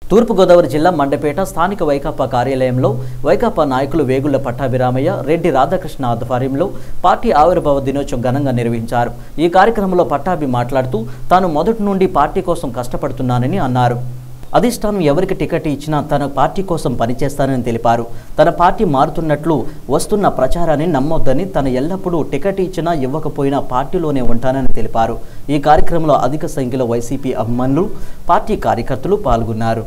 తూర్పుగోదావరి జిల్లా మండపేట స్థానిక వైకాపా కార్యాలయంలో వైకాపా నాయకులు వేగుళ్ల పట్టాభిరామయ్య రెడ్డి రాధాకృష్ణ ఆధ్వర్యంలో పార్టీ ఆవిర్భావ దినోత్సవం ఘనంగా నిర్వహించారు ఈ కార్యక్రమంలో పట్టాభి మాట్లాడుతూ తాను మొదటి నుండి పార్టీ కోసం కష్టపడుతున్నానని అన్నారు అధిష్టానం ఎవరికి టికెట్ ఇచ్చినా తన పార్టీ కోసం పనిచేస్తానని తెలిపారు తన పార్టీ మారుతున్నట్లు వస్తున్న ప్రచారాన్ని నమ్మొద్దని తన ఎల్లప్పుడూ టికెట్ ఇచ్చినా ఇవ్వకపోయినా పార్టీలోనే ఉంటానని తెలిపారు ఈ కార్యక్రమంలో అధిక సంఖ్యలో వైసీపీ అభిమానులు పార్టీ కార్యకర్తలు పాల్గొన్నారు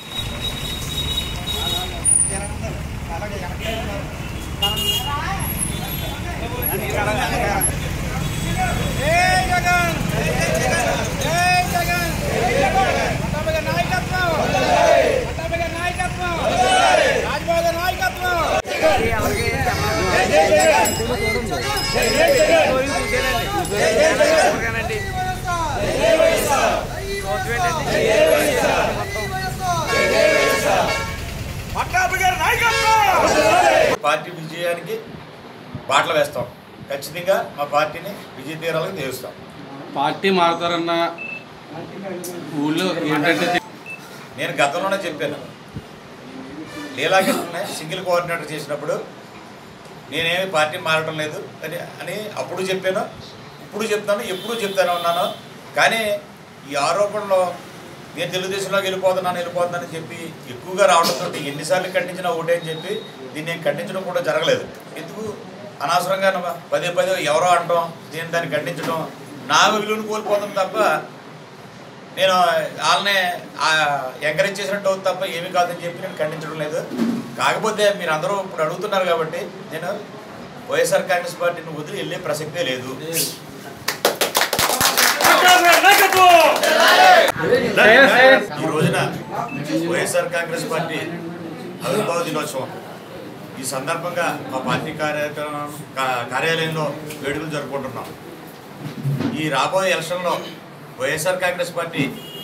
పార్టీ విజయానికి బాటలు వేస్తాం ఖచ్చితంగా మా పార్టీని విజయ తీరాలకు తీరుస్తాం పార్టీ మారుతారన్న ఊళ్ళో ఏంటంటే నేను గతంలోనే చెప్పాను లీలాకృష్ణని సింగిల్ కోఆర్డినేటర్ చేసినప్పుడు నేనేమి పార్టీ మారడం లేదు అని అని అప్పుడు చెప్పాను ఇప్పుడు చెప్తాను ఎప్పుడు చెప్తానే ఉన్నాను కానీ ఈ ఆరోపణలో నేను తెలుగుదేశంలోకి వెళ్ళిపోతున్నాను వెళ్ళిపోతున్నానని చెప్పి ఎక్కువగా రావడంతో ఎన్నిసార్లు ఖండించినా ఒకటే అని చెప్పి దీన్ని నేను ఖండించడం కూడా జరగలేదు ఎందుకు అనవసరంగా పదే పదే ఎవరో అనడం దీన్ని దాన్ని ఖండించడం నా విలువను కోల్పోతాం తప్ప నేను వాళ్ళని ఎంకరేజ్ చేసినట్టు అవుతుంది తప్ప ఏమీ కాదని చెప్పి నేను ఖండించడం లేదు కాకపోతే మీరు అందరూ ఇప్పుడు అడుగుతున్నారు కాబట్టి నేను వైఎస్ఆర్ కాంగ్రెస్ పార్టీని వదిలి వెళ్ళే ప్రసక్తే లేదు ఈ రోజున వైఎస్ఆర్ కాంగ్రెస్ పార్టీ ఆవిర్భావ దినోత్సవం ఈ సందర్భంగా మా పార్టీ కార్యక్రమం కా- కార్యాలయంలో వేడుకలు జరుపుకుంటున్నాం ఈ రాబోయే ఎలక్షన్లో వైఎస్ఆర్ కాంగ్రెస్ పార్టీ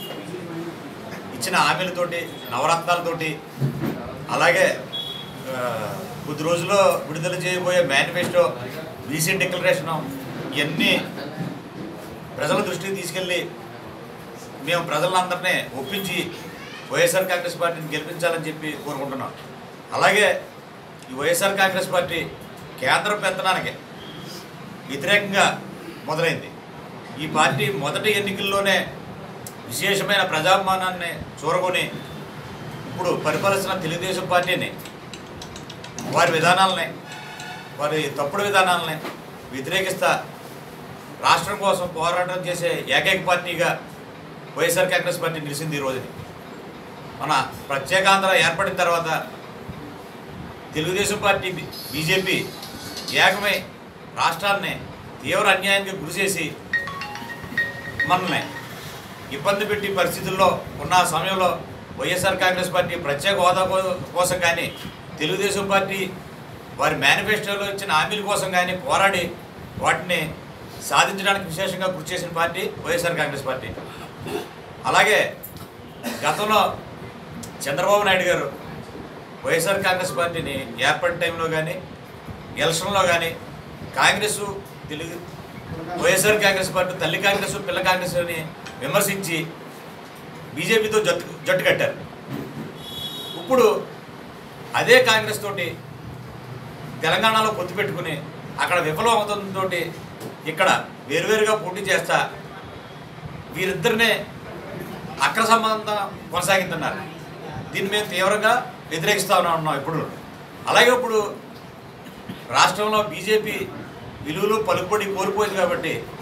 ఇచ్చిన హామీలతోటి నవరత్నాలతోటి అలాగే ఆ, కొద్ది రోజుల్లో విడుదల చేయబోయే మేనిఫెస్టో బీసీ డిక్లరేషన్ ఇవన్నీ ప్రజల దృష్టికి తీసుకెళ్ళి మేము ప్రజలందరినీ ఒప్పించి వైఎస్ఆర్ కాంగ్రెస్ పార్టీని గెలిపించాలని చెప్పి కోరుకుంటున్నాం అలాగే ఈ వైఎస్ఆర్ కాంగ్రెస్ పార్టీ కేంద్ర పెత్తనానికి వ్యతిరేకంగా మొదలైంది ఈ పార్టీ మొదటి ఎన్నికల్లోనే విశేషమైన ప్రజాభిమానాన్ని చూరగొని ఇప్పుడు పరిపాలిస్తున్న తెలుగుదేశం పార్టీని వారి విధానాలని వారి తప్పుడు విధానాలని వ్యతిరేకిస్తా రాష్ట్రం కోసం పోరాటం చేసే ఏకైక పార్టీగా వైఎస్ఆర్ కాంగ్రెస్ పార్టీ నిలిచింది ఈ రోజుని మన ప్రత్యేకాంధ్ర ఏర్పడిన తర్వాత తెలుగుదేశం పార్టీ బీజేపీ ఏకమై రాష్ట్రాన్ని తీవ్ర అన్యాయానికి గురి చేసి మనల్ని ఇబ్బంది పెట్టి పరిస్థితుల్లో ఉన్న సమయంలో వైఎస్ఆర్ కాంగ్రెస్ పార్టీ ప్రత్యేక హోదా కో- కోసం కానీ తెలుగుదేశం పార్టీ వారి మేనిఫెస్టోలో ఇచ్చిన హామీల కోసం కానీ పోరాడి వాటిని సాధించడానికి విశేషంగా కృషి చేసిన పార్టీ వైఎస్ఆర్ కాంగ్రెస్ పార్టీ అలాగే గతంలో చంద్రబాబు నాయుడు గారు వైఎస్ఆర్ కాంగ్రెస్ పార్టీని ఏర్పడిన టైంలో కానీ ఎలక్షన్లో కానీ కాంగ్రెస్ తెలుగు వైఎస్ఆర్ కాంగ్రెస్ పార్టీ తల్లి కాంగ్రెస్ పిల్ల కాంగ్రెస్ అని విమర్శించి బీజేపీతో జట్టు జట్టు కట్టారు ఇప్పుడు అదే కాంగ్రెస్ తోటి తెలంగాణలో పొత్తు పెట్టుకుని అక్కడ విఫలం అవుతుందో ఇక్కడ వేరువేరుగా పోటీ చేస్తా వీరిద్దరినే అక్ర సంబంధం కొనసాగిస్తున్నారు దీన్ని మేము తీవ్రంగా వ్యతిరేకిస్తా ఉన్నాం ఇప్పుడు అలాగే ఇప్పుడు రాష్ట్రంలో బీజేపీ విలువలు పలుకుబడి కోల్పోయింది కాబట్టి